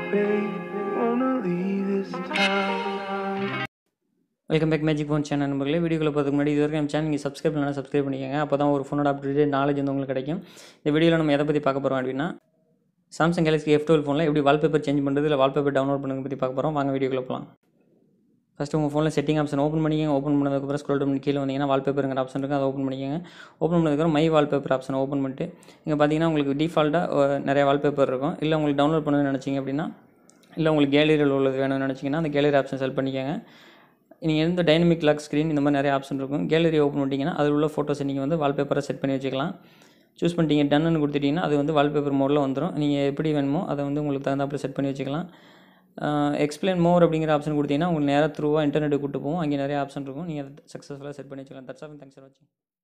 baby, wanna leave this town. Welcome back magic phone channel நம்பர்களே வீடியோக்குள்ள போகிறதுக்கு முன்னாடி இது வரைக்கும் நம்ம சேனல் நீங்கள் சப்ஸ்கிரைப் பண்ணலாம் சப்ஸ்கிரைப் பண்ணிக்கோங்க அப்போ தான் ஒரு ஃபோனோட அப்டேட் நாலேஜ் வந்து உங்களுக்கு கிடைக்கும் இந்த வீடியோவில் நம்ம எதை பற்றி பார்க்க போகிறோம் அப்படின்னா சாம்சங் கேலக்ஸி எஃப் டுவெல் ஃபோனில் எப்படி வால்பேப்பர் சேஞ்ச் பண்ணுறது இல்லை வால்பேப்பர் டவுன்லோட் பண்ணுறது பற்றி பார்க்க போகிறோம் வாங்க வீடியோக்குள்ள போகலாம் ஃபஸ்ட்டு உங்கள் ஃபோனில் செட்டிங் ஆப்ஷன் ஓப்பன் பண்ணிக்கங்க ஓப்பன் பண்ணதுக்கப்புறம் ஸ்க்ரோல் பண்ணி கீழே வந்தீங்கன்னா வால்பேப்பருங்கிற ஆப்ஷன் இருக்கும் அதை ஓப்பன் பண்ணிக்கங்க ஓப்பன் பண்ணதுக்கப்புறம் மை வால்பேப்பர் ஆப்ஷனை ஓப்பன் பண்ணிட்டு இங்கே பார்த்தீங்கன்னா உங்களுக்கு டிஃபால்ட்டாக நிறைய வால்பேப்பர் இருக்கும் இல்லை உங்களுக்கு டவுன்லோட் பண்ணணும்னு நினச்சிங்க அப்படின்னா இல்லை உங்களுக்கு கேலரியில் உள்ளது வேணும்னு நினச்சிங்கன்னா அந்த கேலரி ஆப்ஷன் செலக்ட் பண்ணிக்கங்க நீங்கள் எந்த டைனமிக் லாக் ஸ்க்ரீன் இந்த மாதிரி நிறைய ஆப்ஷன் இருக்கும் கேலரி ஓப்பன் பண்ணிட்டீங்கன்னா அதில் உள்ள ஃபோட்டோஸை நீங்கள் வந்து வால்பேப்பரை செட் பண்ணி வச்சுக்கலாம் சூஸ் பண்ணிட்டீங்க டன்னு கொடுத்துட்டீங்கன்னா அது வந்து வால்பேப்பர் மோடில் வந்துடும் நீங்கள் எப்படி வேணுமோ அதை வந்து உங்களுக்கு தகுந்தாப்பில் செட் பண்ணி வச்சுக்கலாம் எக்ஸ்பிளைன் மோர் அப்படிங்கிற ஆப்ஷன் கொடுத்தீங்கன்னா உங்களுக்கு நேராக த்ரூவாக இன்டர்நெட்டு கூட்டு போகும் அங்கே நிறைய ஆப்ஷன் இருக்கும் நீங்கள் அதை சக்ஸஸ்ஃபுல்லாக செட் பண்ணி வச்சுக்கலாம் தட்ஸ் ஆஃப் தேங்க்ஸ் ஃபார் வாட்சிங்